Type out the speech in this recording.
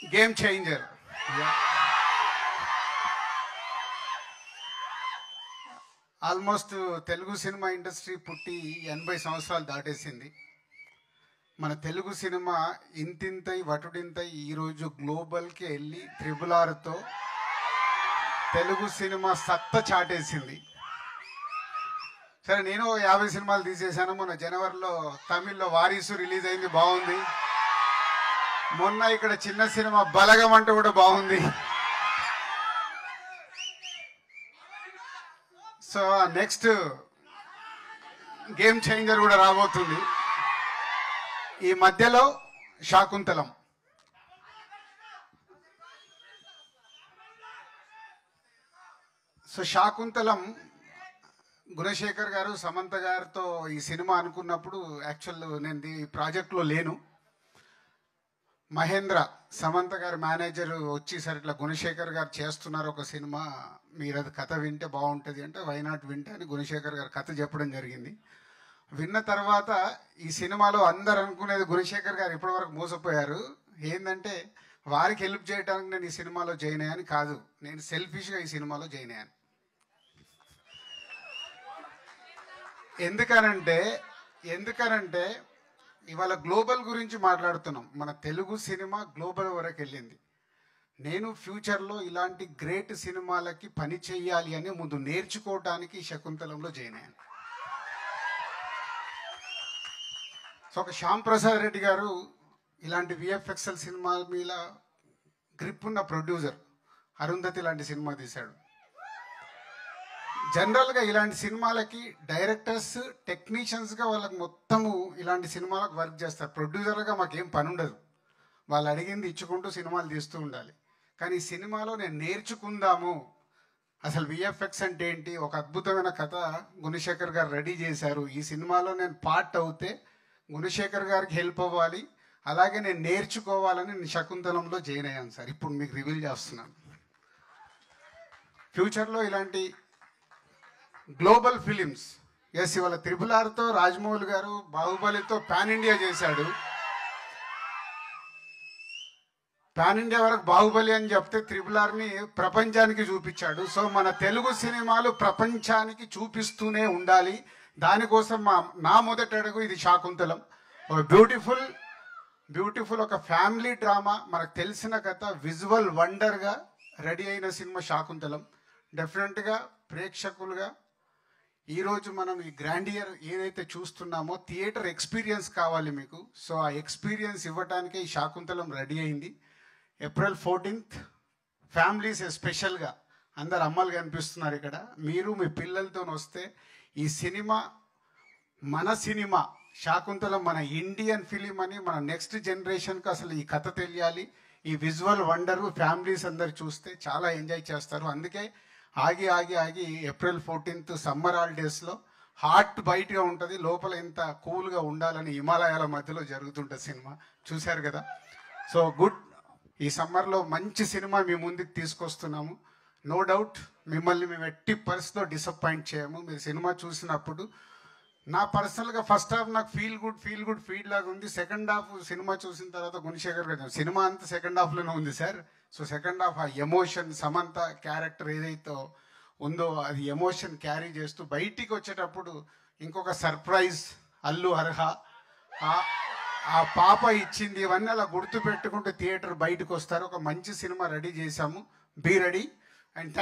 game changer almost Telugu cinema industry పుట్టి ఎనభై సంవత్సరాలు దాటేసింది మన తెలుగు సినిమా ఇంతింతై వటుడింతై ఈరోజు గ్లోబల్కి వెళ్ళి త్రిబుల్ ఆర్తో తెలుగు సినిమా సత్త చాటేసింది సరే నేను ఓ యాభై సినిమాలు తీసేశాను మొన్న జనవరిలో తమిళ్లో వారీసు రిలీజ్ అయింది బాగుంది మొన్న ఇక్కడ చిన్న సినిమా బలగం అంటే కూడా బాగుంది సో నెక్స్ట్ గేమ్ చేంజర్ కూడా రాబోతుంది ఈ మధ్యలో శాకుంతలం సో శాకుంతలం గుణశేఖర్ గారు సమంత గారితో ఈ సినిమా అనుకున్నప్పుడు యాక్చువల్ నేను ఈ ప్రాజెక్ట్లో లేను మహేంద్ర సమంత గారి మేనేజర్ వచ్చి సరే ఇట్లా గుణశేఖర్ గారు చేస్తున్నారు ఒక సినిమా మీరు అది కథ వింటే బాగుంటుంది అంటే వైనాట్ వింటే అని గుణశేఖర్ గారు కథ చెప్పడం జరిగింది విన్న తర్వాత ఈ సినిమాలో అందరు అనుకునేది గుణశేఖర్ గారు ఇప్పటివరకు మోసపోయారు ఏంటంటే వారికి హెల్ప్ చేయడానికి నేను ఈ సినిమాలో జాయిన్ అయ్యాను కాదు నేను సెల్ఫిష్గా ఈ సినిమాలో జాయిన్ అయ్యాను ఎందుకనంటే ఎందుకనంటే ఇవాళ గ్లోబల్ గురించి మాట్లాడుతున్నాం మన తెలుగు సినిమా గ్లోబల్ వరకు వెళ్ళింది నేను ఫ్యూచర్లో ఇలాంటి గ్రేట్ సినిమాలకి పని చేయాలి అని ముందు నేర్చుకోవడానికి ఈ శకుంతలంలో జాయిన్ అయ్యాను సో ఒక శ్యామ్ ప్రసాద్ రెడ్డి గారు ఇలాంటి విఎఫ్ఎక్స్ఎల్ సినిమా మీద గ్రిప్ ఉన్న ప్రొడ్యూసర్ అరుంధతి లాంటి సినిమా తీశాడు జనరల్గా ఇలాంటి సినిమాలకి డైరెక్టర్స్ టెక్నీషియన్స్గా వాళ్ళకి మొత్తము ఇలాంటి సినిమాలకు వర్క్ చేస్తారు ప్రొడ్యూసర్గా మాకేం పని ఉండదు వాళ్ళు అడిగింది ఇచ్చుకుంటూ సినిమాలు తీస్తూ ఉండాలి కానీ ఈ సినిమాలో నేను నేర్చుకుందాము అసలు విఎఫ్ఎక్స్ అంటే ఏంటి ఒక అద్భుతమైన కథ గుణశేఖర్ గారు రెడీ చేశారు ఈ సినిమాలో నేను పార్ట్ అవుతే గుణశేఖర్ గారికి హెల్ప్ అవ్వాలి అలాగే నేను నేర్చుకోవాలని నేను శకుంతలంలో జాయిన్ అయ్యాను సార్ ఇప్పుడు మీకు రివీల్ చేస్తున్నాను ఫ్యూచర్లో ఇలాంటి గ్లోబల్ ఫిలిమ్స్ ఎస్ ఇవాళ త్రిపుల్ ఆర్తో రాజమౌళి గారు బాహుబలితో పాన్ ఇండియా చేశాడు పాన్ ఇండియా వరకు బాహుబలి అని చెప్తే త్రిపుల్ ఆర్ని ప్రపంచానికి చూపించాడు సో మన తెలుగు సినిమాలు ప్రపంచానికి చూపిస్తూనే ఉండాలి దానికోసం మా నా మొదటి అడుగు ఇది శాకుంతలం ఒక బ్యూటిఫుల్ బ్యూటిఫుల్ ఒక ఫ్యామిలీ డ్రామా మనకు తెలిసిన కథ విజువల్ వండర్గా రెడీ అయిన సినిమా శాకుంతలం డెఫినెట్గా ప్రేక్షకులుగా ఈరోజు మనం ఈ గ్రాండియర్ ఏదైతే చూస్తున్నామో థియేటర్ ఎక్స్పీరియన్స్ కావాలి మీకు సో ఆ ఎక్స్పీరియన్స్ ఇవ్వడానికే ఈ శాకుంతలం రెడీ అయింది ఏప్రిల్ ఫోర్టీన్త్ ఫ్యామిలీస్ స్పెషల్గా అందరు అమ్మలు కనిపిస్తున్నారు ఇక్కడ మీరు మీ పిల్లలతో వస్తే ఈ సినిమా మన సినిమా శాకుంతలం మన ఇండియన్ ఫిలిం అని మన నెక్స్ట్ జనరేషన్కి అసలు ఈ కథ తెలియాలి ఈ విజువల్ వండర్ ఫ్యామిలీస్ అందరు చూస్తే చాలా ఎంజాయ్ చేస్తారు అందుకే ఆగి ఆగి ఆగి ఏప్రిల్ ఫోర్టీన్త్ సమ్మర్ హాలిడేస్లో హార్ట్ బయటగా ఉంటుంది లోపల ఎంత కూల్గా ఉండాలని హిమాలయాల మధ్యలో జరుగుతుంటుంది సినిమా చూశారు కదా సో గుడ్ ఈ సమ్మర్లో మంచి సినిమా మీ ముందుకు తీసుకొస్తున్నాము నో డౌట్ మిమ్మల్ని మేము ఎట్టి పరిస్థితిలో డిసప్పాయింట్ చేయము మీరు సినిమా చూసినప్పుడు నా పర్సనల్గా ఫస్ట్ హాఫ్ నాకు feel good feel good feel లాగా ఉంది సెకండ్ హాఫ్ సినిమా చూసిన తర్వాత గుణశేఖర్ గారు సినిమా అంతా సెకండ్ హాఫ్లోనే ఉంది సార్ సో సెకండ్ హాఫ్ ఆ ఎమోషన్ సమంత క్యారెక్టర్ ఏదైతే ఉందో అది ఎమోషన్ క్యారీ చేస్తూ బయటికి వచ్చేటప్పుడు ఇంకొక సర్ప్రైజ్ అల్లు అర్హ ఆ- ఆ పాప ఇచ్చింది ఇవన్నీ అలా గుర్తు పెట్టుకుంటూ థియేటర్ బయటకు వస్తారు ఒక మంచి సినిమా రెడీ చేశాము బీ రెడీ అండ్